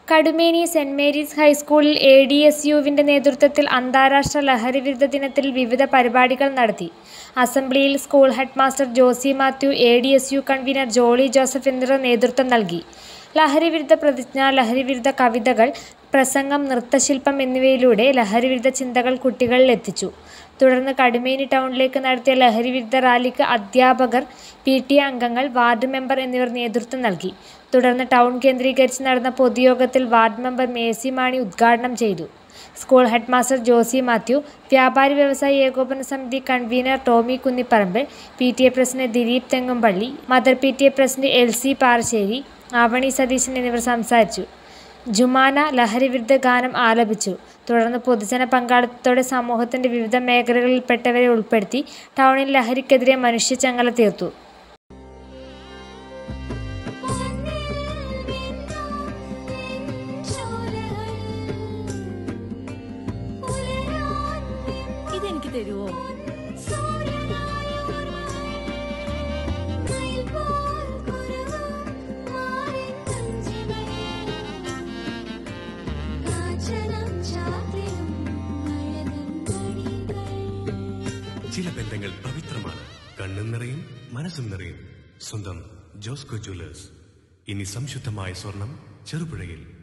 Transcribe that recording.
കടുമേനി saint Mary's ഹൈസ്കൂളിൽ A D S യുവിന്റെ നേതൃത്വത്തിൽ അന്താരാഷ്ട്ര ലഹരിവിരുദ്ധ ദിനത്തിൽ വിവിധ പരിപാടികൾ നടത്തി അസംബ്ലിയിൽ school headmaster Josy Mathew A D S U convenor Jolly Joseph എന്നിവർ നേതൃത്വം നൽകി ലഹരിവിരുദ്ധ പ്രതിജ്ഞ ലഹരിവിരുദ്ധ കവിതകൾ പ്രസംഗം നൃത്തശില്പം എന്നിവയിലൂടെ ലഹരിവിരുദ്ധ ചിന്തകൾ കുട്ടികളിൽ എത്തിച്ചു തുടർന്ന് കടുമേനി ടൗണിലേക്ക് നടത്തിയ ലഹരിവിരുദ്ധ റാലിക്ക് അധ്യാപകർ പി ടി എ അംഗങ്ങൾ വാർഡ് മെമ്പർ എന്നിവർ നേതൃത്വം നൽകി തുടർന്ന് ടൗൺ കേന്ദ്രീകരിച്ച് നടന്ന പൊതുയോഗത്തിൽ വാർഡ് മെമ്പർ മേസി മാണി ഉദ്ഘാടനം ചെയ്തു സ്കൂൾ ഹെഡ്മാസ്റ്റർ ജോസി മാത്യു വ്യാപാരി വ്യവസായി ഏകോപന സമിതി convenor Tomy Kunnipparambu P T A president Dileep Thengumpally mother P T A president L C Parassery Avani Satheesan എന്നിവർ സംസാരിച്ചു ജുമാന ലഹരിവിരുദ്ധ ഗാനം ആലപിച്ചു തുടർന്ന് പൊതുജന പങ്കാളിത്തത്തോടെ സമൂഹത്തിന്റെ വിവിധ മേഖലകളിൽപ്പെട്ടവരെ ഉൾപ്പെടുത്തി ടൗണിൽ ലഹരിക്കെതിരെ മനുഷ്യച്ചങ്ങല തീർത്തു ഇതെനിക്ക് തരുവോ ചില ബന്ധങ്ങൾ പവിത്രമാണ് കണ്ണും നിറയും മനസ്സും നിറയും സ്വന്തം ജോസ്കോ ജ്വല്ലേഴ്സ് ഇനി സംശുദ്ധമായ സ്വർണം ചെറുപുഴയിൽ